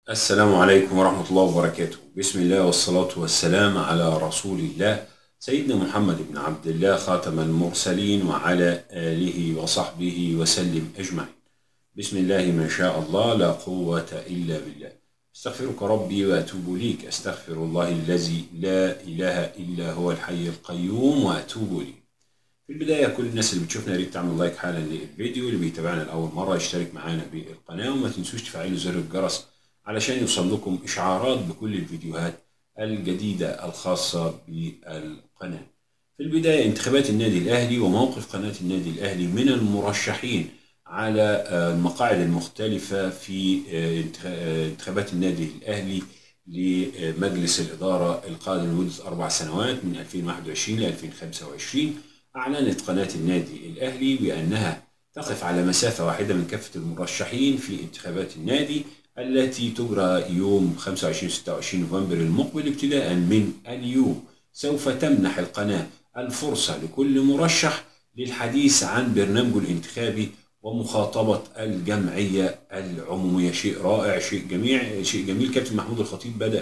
السلام عليكم ورحمة الله وبركاته بسم الله والصلاة والسلام على رسول الله سيدنا محمد بن عبد الله خاتم المرسلين وعلى آله وصحبه وسلم أجمعين بسم الله ما شاء الله لا قوة إلا بالله استغفرك ربي وأتوب ليك أستغفر الله الذي لا إله إلا هو الحي القيوم وأتوب لي في البداية كل الناس اللي بتشوفنا يا ريت تعمل لايك حالا للفيديو اللي بيتابعنا لأول مرة يشترك معانا بالقناة وما تنسوش تفعلوا زر الجرس علشان يوصل لكم إشعارات بكل الفيديوهات الجديدة الخاصة بالقناة في البداية انتخابات النادي الأهلي وموقف قناة النادي الأهلي من المرشحين على المقاعد المختلفة في انتخابات النادي الأهلي لمجلس الإدارة القادم لمدة أربع سنوات من 2021 ل 2025 أعلنت قناة النادي الأهلي بأنها تقف على مسافة واحدة من كافة المرشحين في انتخابات النادي التي تجرى يوم 25 26 نوفمبر المقبل ابتداء من اليوم سوف تمنح القناة الفرصة لكل مرشح للحديث عن برنامجه الانتخابي ومخاطبة الجمعية العمومية شيء رائع شيء جميع شيء جميل كابتن محمود الخطيب بدأ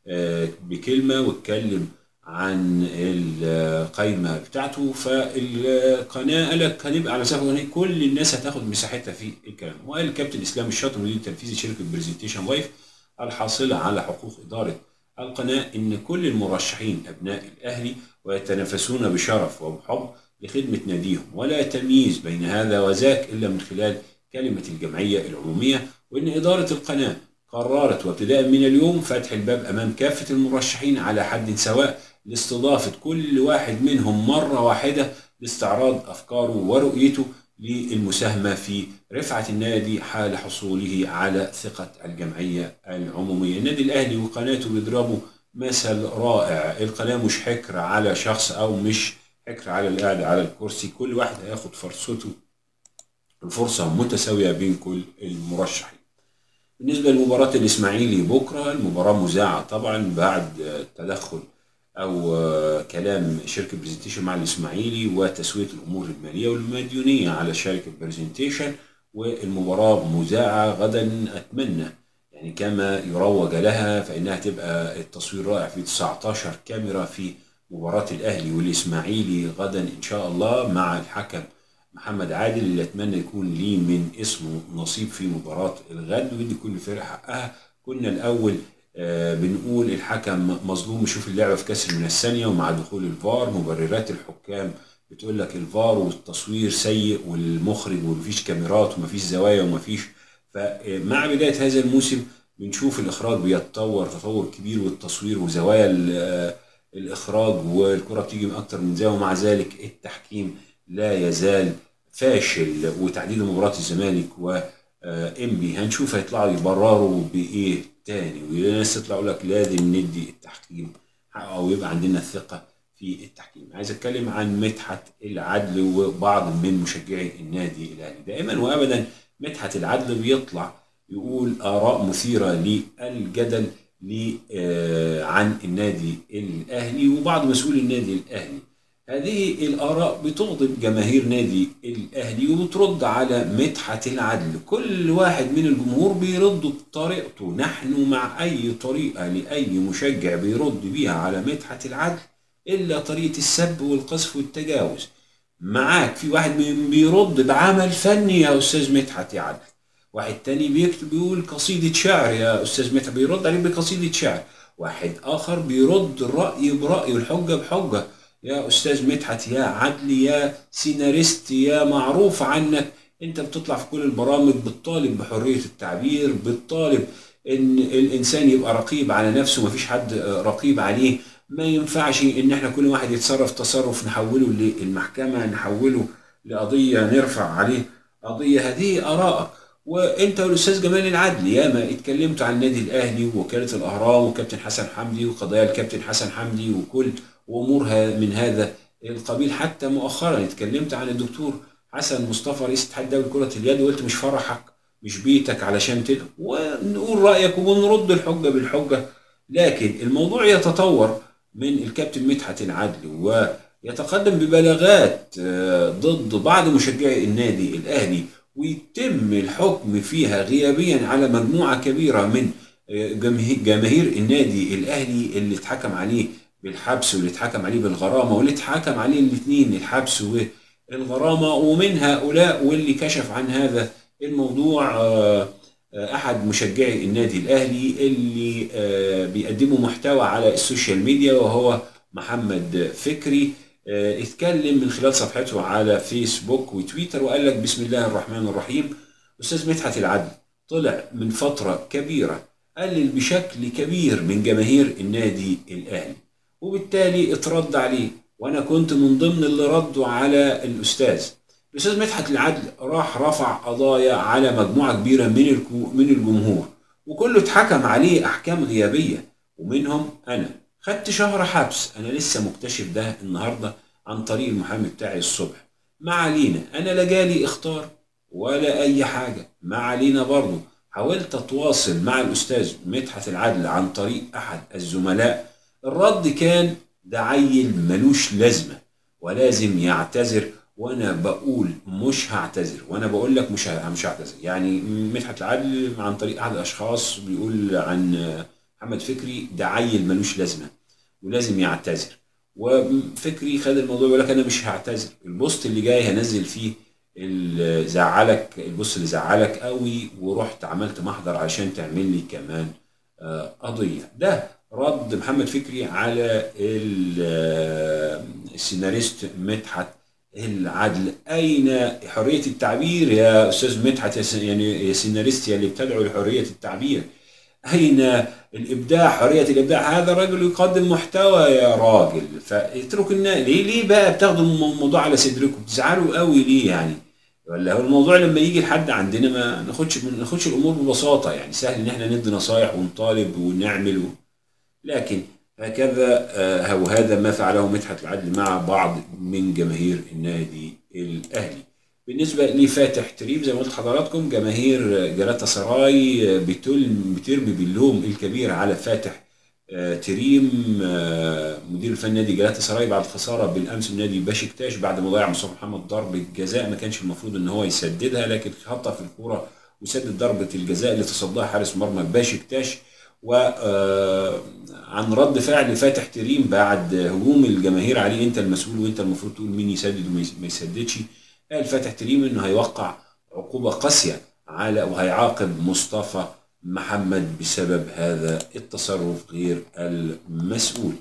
بكلمة واتكلم عن القايمة بتاعته فالقناة قال لك هنبقى على مسافة كل الناس هتاخد مساحتها في الكلام وقال الكابتن اسلام الشاطر مدير التنفيذي شركة برزنتيشن لايف الحاصلة على حقوق إدارة القناة إن كل المرشحين أبناء الأهلي ويتنافسون بشرف وبحب لخدمة ناديهم ولا تمييز بين هذا وذاك إلا من خلال كلمة الجمعية العمومية وإن إدارة القناة قررت وابتداء من اليوم فتح الباب أمام كافة المرشحين على حد سواء لاستضافة كل واحد منهم مرة واحدة لاستعراض أفكاره ورؤيته للمساهمة في رفعة النادي حال حصوله على ثقة الجمعية العمومية النادي الأهلي وقناته بيضربوا مثل رائع القناة مش حكر على شخص أو مش حكر على القعدة على الكرسي كل واحد هياخد فرصته الفرصة متساوية بين كل المرشحين بالنسبة لمباراة الإسماعيلي بكرة المباراة مذاعة طبعا بعد تدخل أو كلام شركة برزنتيشن مع الإسماعيلي وتسوية الأمور المالية والمديونية على شركة برزنتيشن والمباراة مذاعة غدا أتمنى يعني كما يروج لها فإنها تبقى التصوير رائع في 19 كاميرا في مباراة الأهلي والإسماعيلي غدا إن شاء الله مع الحكم محمد عادل اللي اتمنى يكون ليه من اسمه نصيب في مباراه الغد ويدي كل فرقه حقها كنا الاول آه بنقول الحكم مظلوم يشوف اللعبه في كسر من الثانيه ومع دخول الفار مبررات الحكام بتقول لك الفار والتصوير سيء والمخرج ومفيش كاميرات ومفيش زوايا ومفيش فمع بدايه هذا الموسم بنشوف الاخراج بيتطور تطور كبير والتصوير وزوايا الاخراج والكره بتيجي من اكتر من زاويه ومع ذلك التحكيم لا يزال فاشل وتحديد مباراة الزمالك وإنبي هنشوف هيطلعوا يبرروا بإيه تاني وناس تطلع يقول لك لازم ندي التحكيم حقه أو يبقى عندنا الثقة في التحكيم عايز أتكلم عن مدحت العدل وبعض من مشجعي النادي الأهلي دائما وأبدا مدحت العدل بيطلع يقول آراء مثيرة للجدل عن النادي الأهلي وبعض مسؤولي النادي الأهلي هذه الآراء بتغضب جماهير نادي الأهلي وبترد على مدحت العدل كل واحد من الجمهور بيرد بطريقته نحن مع أي طريقة لأي مشجع بيرد بيها على مدحت العدل إلا طريقة السب والقذف والتجاوز معاك في واحد بيرد بعمل فني يا أستاذ مدحت يا عدل واحد تاني بيكتب بيقول قصيدة شعر يا أستاذ مدحت بيرد عليه بقصيدة شعر واحد آخر بيرد الرأي برأي والحجة بحجة يا استاذ مدحت يا عدل يا سيناريست يا معروف عنك انت بتطلع في كل البرامج بتطالب بحريه التعبير بتطالب ان الانسان يبقى رقيب على نفسه مفيش حد رقيب عليه ما ينفعش ان احنا كل واحد يتصرف تصرف نحوله للمحكمه نحوله لقضيه نرفع عليه قضيه هذه ارائك وانت والاستاذ جمال العدل ياما اتكلمتوا عن النادي الاهلي ووكاله الاهرام وكابتن حسن حمدي وقضايا الكابتن حسن حمدي وكل وامورها من هذا القبيل حتى مؤخرا اتكلمت عن الدكتور حسن مصطفى رئيس اتحاد دولي كره اليد وقلت مش فرحك مش بيتك علشان تد... ونقول رايك ونرد الحجه بالحجه لكن الموضوع يتطور من الكابتن مدحت العدل ويتقدم ببلاغات ضد بعض مشجعي النادي الاهلي ويتم الحكم فيها غيابيا على مجموعه كبيره من جماهير جماهير النادي الاهلي اللي اتحكم عليه بالحبس واللي اتحكم عليه بالغرامه واللي اتحكم عليه الاثنين الحبس والغرامه ومن هؤلاء واللي كشف عن هذا الموضوع آه، آه، احد مشجعي النادي الاهلي اللي آه، بيقدموا محتوى على السوشيال ميديا وهو محمد فكري آه، اتكلم من خلال صفحته على فيسبوك وتويتر وقال لك بسم الله الرحمن الرحيم استاذ مدحت العدل طلع من فتره كبيره قلل بشكل كبير من جماهير النادي الاهلي وبالتالي اترد عليه وانا كنت من ضمن اللي ردوا على الاستاذ الاستاذ مدحت العدل راح رفع قضايا على مجموعه كبيره من الكو- من الجمهور وكله اتحكم عليه احكام غيابيه ومنهم انا خدت شهر حبس انا لسه مكتشف ده النهارده عن طريق المحامي بتاعي الصبح ما علينا انا لا جالي اختار ولا اي حاجه ما علينا برضه حاولت اتواصل مع الاستاذ مدحت العدل عن طريق احد الزملاء الرد كان ده عيل ملوش لازمه ولازم يعتذر وانا بقول مش هعتذر وانا بقول لك مش ه- مش هعتذر يعني مدحت العدل عن طريق احد الاشخاص بيقول عن محمد فكري ده عيل ملوش لازمه ولازم يعتذر وفكري خد الموضوع يقول لك انا مش هعتذر البوست اللي جاي هنزل فيه اللي زعلك البوست اللي زعلك قوي ورحت عملت محضر عشان تعمل لي كمان آه، قضيه ده رد محمد فكري على ال- آه، السيناريست مدحت العدل اين حريه التعبير يا استاذ مدحت يا س- يعني يا سيناريست يا اللي بتدعو لحريه التعبير اين الابداع حريه الابداع هذا الرجل يقدم محتوى يا راجل فاترك الناس ليه ليه بقى بتاخدوا الم- الموضوع على صدركم بتزعلوا قوي ليه يعني ولا هو الموضوع لما يجي لحد عندنا ما ناخدش ما ناخدش الامور ببساطه يعني سهل ان احنا ندي نصايح ونطالب ونعمل و... لكن هكذا آه، وهذا ما فعله مدحت العدل مع بعض من جماهير النادي الاهلي بالنسبه لفاتح تريب زي ما قلت لحضراتكم جماهير جلاتا سراي بتل بترمي باللوم الكبير على فاتح آه، تريم آه، مدير الفني نادي جلاتا سراي بعد خساره بالامس من نادي باشكتاش بعد ما ضيع مصطفى محمد ضربه جزاء ما كانش المفروض ان هو يسددها لكن خطف الكوره وسدد ضربه الجزاء اللي تصداها حارس مرمى باشكتاش وعن رد فعل فاتح تريم بعد هجوم الجماهير عليه انت المسؤول وانت المفروض تقول مين يسدد وما يس- ما يسددش قال فاتح تريم انه هيوقع عقوبه قاسيه على وهيعاقب مصطفى محمد بسبب هذا التصرف غير المسؤول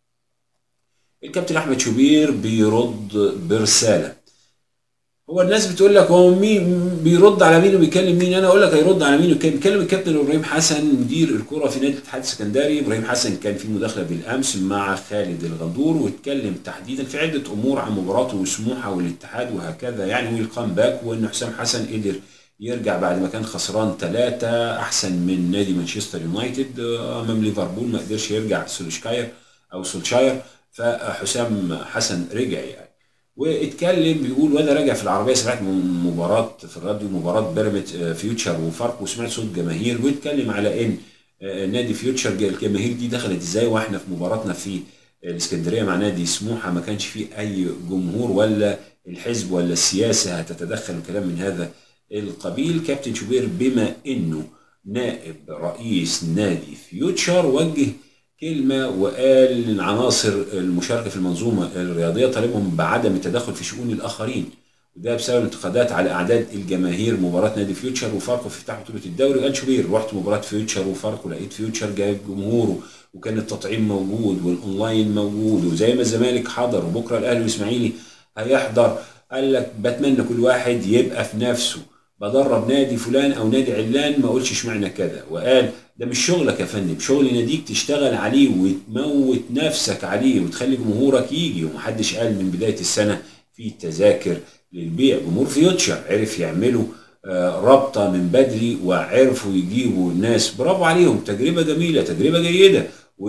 الكابتن احمد شوبير بيرد برساله هو الناس بتقول لك هو مين بيرد على مين وبيكلم مين انا اقول لك هيرد على مين بيكلم الكابتن ابراهيم حسن مدير الكره في نادي الاتحاد السكندري ابراهيم حسن كان في مداخله بالامس مع خالد الغندور واتكلم تحديدا في عده امور عن مباراته وسموحه والاتحاد وهكذا يعني والكام باك وان حسام حسن قدر يرجع بعد ما كان خسران ثلاثة أحسن من نادي مانشستر يونايتد آه، أمام ليفربول ما قدرش يرجع سولشكاير أو سولشاير فحسام حسن رجع يعني واتكلم بيقول وانا راجع في العربيه سمعت م- مباراه في الراديو مباراه بيراميدز آه، فيوتشر وفاركو وسمعت صوت جماهير واتكلم على ان آه، نادي فيوتشر جا- الجماهير دي دخلت ازاي واحنا في مباراتنا في الاسكندريه مع نادي سموحه ما كانش فيه اي جمهور ولا الحزب ولا السياسه هتتدخل وكلام من هذا القبيل كابتن شوبير بما انه نائب رئيس نادي فيوتشر وجه كلمة وقال العناصر المشاركة في المنظومة الرياضية طالبهم بعدم التدخل في شؤون الآخرين وده بسبب الانتقادات على أعداد الجماهير مباراة نادي فيوتشر وفاركو في افتتاح بطولة الدوري وقال شوبير رحت مباراة فيوتشر وفاركو لقيت فيوتشر جايب جمهوره وكان التطعيم موجود والأونلاين موجود وزي ما الزمالك حضر وبكرة الأهلي والإسماعيلي هيحضر قال لك بتمنى كل واحد يبقى في نفسه بدرب نادي فلان او نادي علان ما اقولش اشمعنى كذا وقال ده مش شغلك يا فندم شغل ناديك تشتغل عليه وتموت نفسك عليه وتخلي جمهورك يجي ومحدش قال من بدايه السنه في تذاكر للبيع جمهور فيوتشر عرف يعملوا آه، رابطه من بدري وعرفوا يجيبوا الناس برافو عليهم تجربه جميله تجربه جيده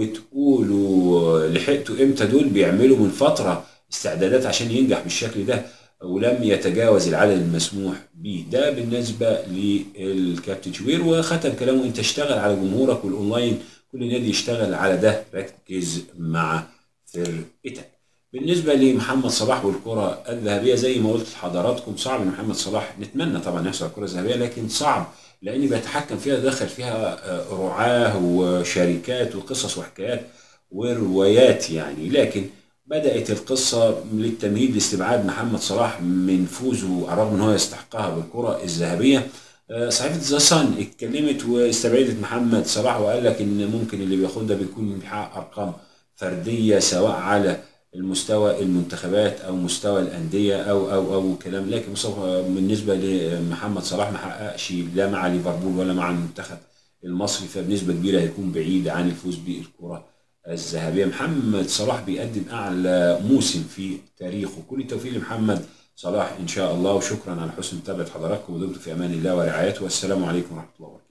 وتقولوا لحقتوا امتى دول بيعملوا من فتره استعدادات عشان ينجح بالشكل ده ولم يتجاوز العدد المسموح به ده بالنسبة للكابتن شوبير وختم كلامه انت اشتغل على جمهورك والاونلاين كل نادي يشتغل على ده ركز مع فرقتك بالنسبة لمحمد صلاح والكرة الذهبية زي ما قلت لحضراتكم صعب ان محمد صلاح نتمنى طبعا يحصل الكرة الذهبية لكن صعب لان بيتحكم فيها داخل فيها آه، رعاة وشركات وقصص وحكايات وروايات يعني لكن بدأت القصة للتمهيد لاستبعاد محمد صلاح من فوزه على الرغم ان هو يستحقها بالكرة الذهبية آه، صحيفة ذا صن اتكلمت واستبعدت محمد صلاح وقال لك ان ممكن اللي بياخدها بيكون بيحقق ارقام فردية سواء على المستوى المنتخبات او مستوى الانديه او او او كلام لكن مصطفى بالنسبه لمحمد صلاح ما حققش لا مع ليفربول ولا مع المنتخب المصري فبنسبه كبيره هيكون بعيد عن الفوز بالكره الذهبيه محمد صلاح بيقدم اعلى موسم في تاريخه كل التوفيق لمحمد صلاح ان شاء الله وشكرا على حسن متابعه حضراتكم ودمتم في امان الله ورعايته والسلام عليكم ورحمه الله وبركاته